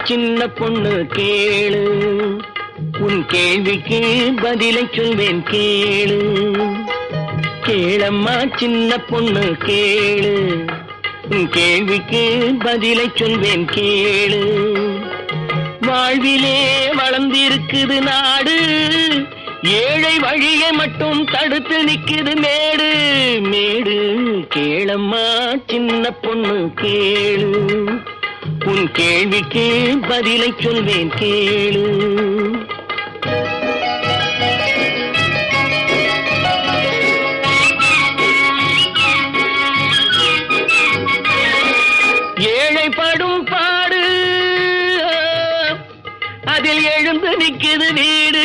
சின்ன பொண்ணு கேளு உன் கேள்விக்கு பதிலை சொல்வேன் கேளு கேளம்மா சின்ன பொண்ணு கேளு உன் கேள்விக்கு பதிலை சொல்வேன் கேளு வாழ்விலே வளர்ந்திருக்குது நாடு ஏழை வழியை மட்டும் தடுத்து நிக்குது மேடு மேடு கேளம்மா சின்ன பொண்ணு கேளு உன் கேள்விக்கு பதிலை சொல்வேன் கேளு ஏழை படும் பாடு அதில் எழுந்து நிக்குது வீடு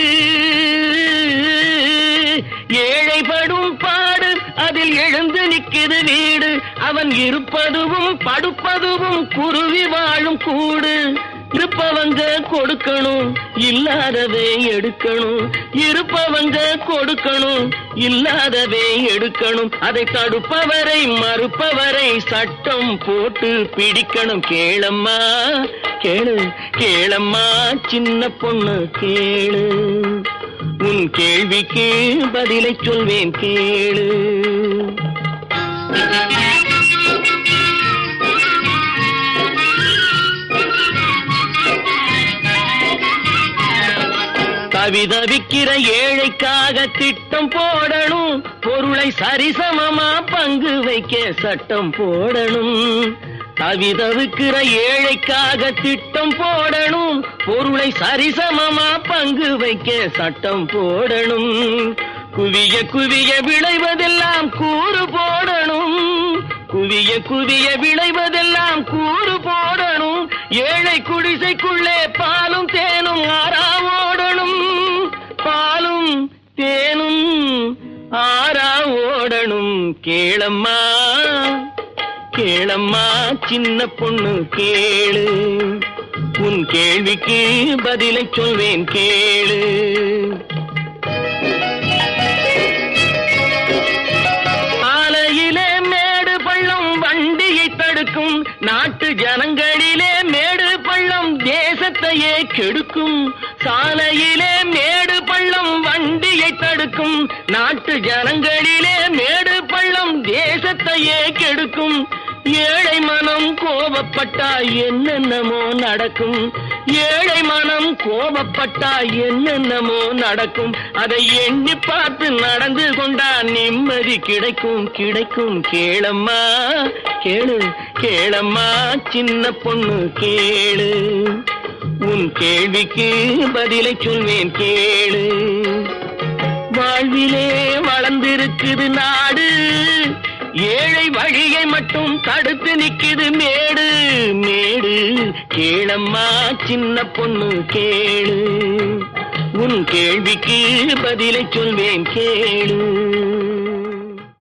ஏழை படும் பாடு அதில் எழுந்து நிக்குது வீடு அவன் இருப்பதுவும் படுப்பதுவும் குருவி வாழும் கூடு இருப்பவங்க கொடுக்கணும் இல்லாதவே எடுக்கணும் இருப்பவங்க கொடுக்கணும் இல்லாதவே எடுக்கணும் அதை தடுப்பவரை மறுப்பவரை சட்டம் போட்டு பிடிக்கணும் கேளம்மா கேளு கேளம்மா சின்ன பொண்ணு கேளு உன் கேள்விக்கு பதிலை சொல்வேன் கேளு தவிதவிக்கிற ஏழைக்காக திட்டம் போடணும் பொருளை சரிசமமா பங்கு வைக்க சட்டம் போடணும் தவிதவிக்கிற ஏழைக்காக திட்டம் போடணும் பொருளை சரிசமமா பங்கு வைக்க சட்டம் போடணும் குவிய குவிய விளைவதெல்லாம் கூறு போடணும் குவிய குவிய விளைவதெல்லாம் கூறு போடணும் ஏழை குடிசைக்குள்ளே பாலும் தேனும் ஆறா ஓடணும் பாலும் தேனும் ஆறா ஓடணும் கேளம்மா கேளம்மா சின்ன பொண்ணு கேளு உன் கேள்விக்கு பதிலை சொல்வேன் கேளு ஆலையிலே மேடு பள்ளம் வண்டியை தடுக்கும் நாட்டு ஜனங்களிலே மேடு பள்ளம் தேசத்தையே கெடுக்கும் சாலையிலே மேடு பள்ளம் வண்டியை தடுக்கும் நாட்டு ஜனங்களிலே மேடு பள்ளம் தேசத்தையே கெடுக்கும் ஏழை மனம் கோபப்பட்டா என்னென்னமோ நடக்கும் ஏழை மனம் கோபப்பட்டா என்னென்னமோ நடக்கும் அதை எண்ணி பார்த்து நடந்து கொண்டா நிம்மதி கிடைக்கும் கிடைக்கும் கேளம்மா கேளு கேளம்மா சின்ன பொண்ணு கேளு உன் கேள்விக்கு பதிலை சொல்வேன் கேளு வாழ்விலே வளர்ந்திருக்குது நாடு ஏழை வழியை மட்டும் தடுத்து நிக்குது மேடு மேடு கேளம்மா சின்ன பொண்ணு கேளு உன் கேள்விக்கு பதிலை சொல்வேன் கேளு